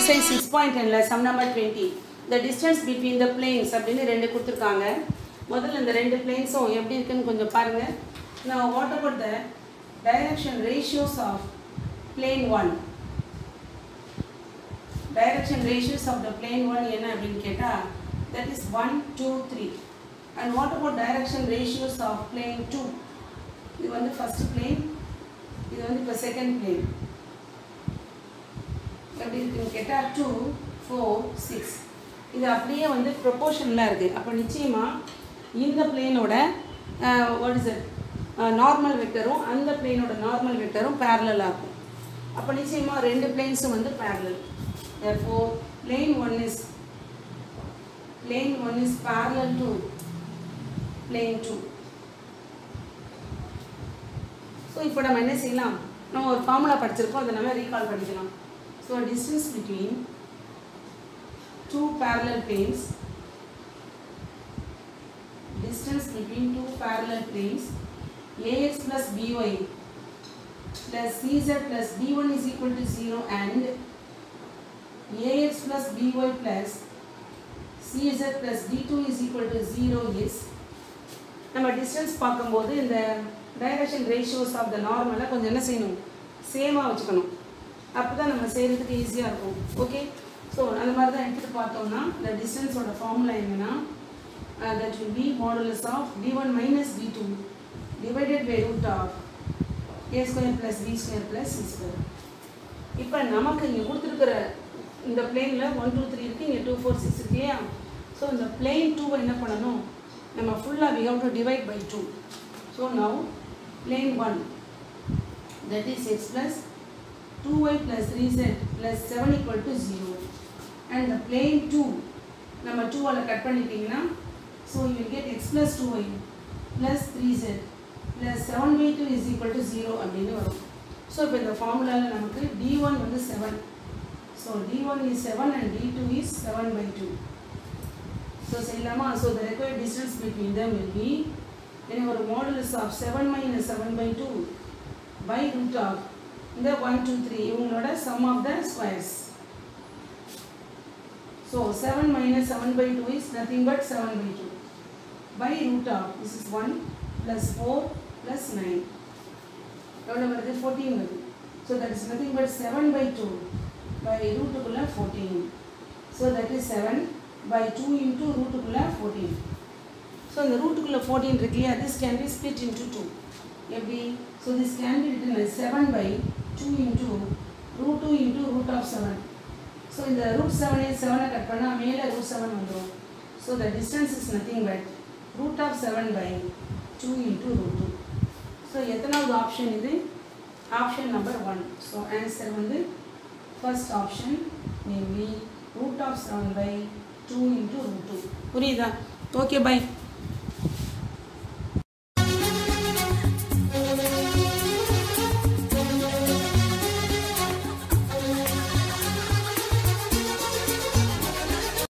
exercise six point டெனில் some number twenty the distance between the planes அப்படின்னு ரெண்டு கொடுத்துருக்காங்க முதல்ல இந்த ரெண்டு பிளேன்ஸும் எப்படி இருக்குன்னு கொஞ்சம் பாருங்கள் நான் what about the direction ratios of plane one direction ratios of the plane one என்ன அப்படின்னு கேட்டால் that is one two three and what about direction ratios of plane two இது வந்து ஃபஸ்ட்டு பிளேன் இது வந்து இப்போ செகண்ட் பிளேன் எப்படி இருக்குன்னு கேட்டால் டூ ஃபோர் சிக்ஸ் இது அப்படியே வந்து ப்ரொப்போர்ஷனில் இருக்குது அப்போ நிச்சயமாக இந்த பிளேனோட வாட் இஸ் இட் நார்மல் வெக்டரும் அந்த பிளேனோட நார்மல் வெக்டரும் பேரலாக இருக்கும் அப்போ நிச்சயமாக ரெண்டு பிளேன்ஸும் வந்து parallel therefore plane 1 is plane 1 is parallel to plane 2 so இப்போ நம்ம என்ன செய்யலாம் நம்ம ஒரு ஃபார்முலா படிச்சிருக்கோம் அதை நம்ம ரீகால் பண்ணிக்கலாம் so distance between two parallel planes distance between two parallel planes ax plus by plus cz plus b1 is equal to 0 and ax plus by plus cz plus b2 is equal to 0 is நம்ம distance பார்க்கும்போது இந்த direction ratios of the நார்மலை கொஞ்சம் என்ன செய்யணும் சேமாக வச்சுக்கணும் அப்போ தான் நம்ம செய்கிறதுக்கு ஈஸியாக இருக்கும் ஓகே ஸோ அந்த மாதிரி தான் எடுத்துகிட்டு பார்த்தோம்னா இந்த டிஸ்டன்ஸோட ஃபார்முலா என்னென்னா that will be modulus of d one minus d two divided by root of a square plus b square plus c square இப்போ நமக்கு இங்கே கொடுத்துருக்கிற இந்த பிளேனில் ஒன் டூ த்ரீ இருக்குது இங்கே டூ ஃபோர் சிக்ஸ் இருக்கு இல்லையா ஸோ இந்த பிளேன் டூவை என்ன பண்ணணும் நம்ம ஃபுல்லாக we have to divide by two so now plane one that is x plus two y plus three z plus seven equal to zero and the plane two நம்ம டூவால் கட் பண்ணிட்டீங்கன்னா so you will get x plus two y plus three z plus seven by two is equal to zero அப்படின்னு வரும் so இப்போ இந்த ஃபார்முலாவில் நமக்கு டி ஒன் வந்து seven so d one is seven and d two is seven by two so செய்யலாமா so the required distance between them will be then ஒரு modulus of seven minus seven by two by root of இந்த one two three இவங்களோட sum of the squares so seven minus seven by two is nothing but seven by two by root of this is one plus four plus nine எவ்வளோ வருது fourteen வருது so that is nothing but seven by two by ரூட்டுக்குள்ளே fourteen so that is seven by two into ரூட்டுக்குள்ளே fourteen so இந்த ரூட்டுக்குள்ளே fourteen இருக்கு இல்லையா this can be split into two எப்படி so this can be written seven by two into root two into root of seven so இந்த root செவனே செவனை cut பண்ணால் மேலே ரூட் செவன் வந்துடும் so the distance is nothing but root of seven by two into root two so எத்தனாவது option இது option number one so answer வந்து first option namely root of seven by two into root two புரியுதா okay by